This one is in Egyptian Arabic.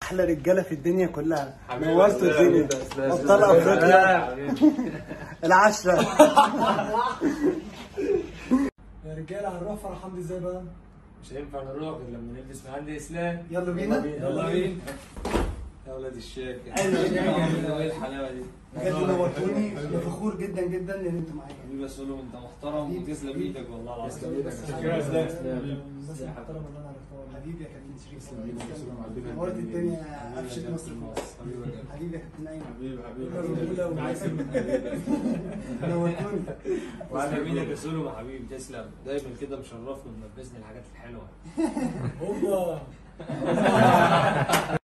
احلى رجاله في الدنيا كلها حبيبي. نورتوا الدنيا ابطال افريقيا العشره يا رجاله هنروح فرح حمدي ازاي بقى؟ مش هينفع نروح غير لما نلبس محل اسلام يلا بينا يلا بينا يا ولاد الشيخ أيوة. ايه الحلاوه دي بجد نورتوني انا فخور جدا جدا ان انتوا معايا حبيبي يا سولو انت محترم وتسلم ايدك والله العظيم تسلم ايدك. شكرا الناس اسلام المحترمه اللي انا عرفتها حبيبي يا كابتن شريف حبيبي. نورت الدنيا قفشت مصر كلها حبيبي يا حبيبي يا كابتن ايمن حبيبي الرجولة حبيبي نورتوني وعلى يمينك يا سولو يا حبيبي تسلم دايما كده مشرفني وملبسني الحاجات الحلوه هوبا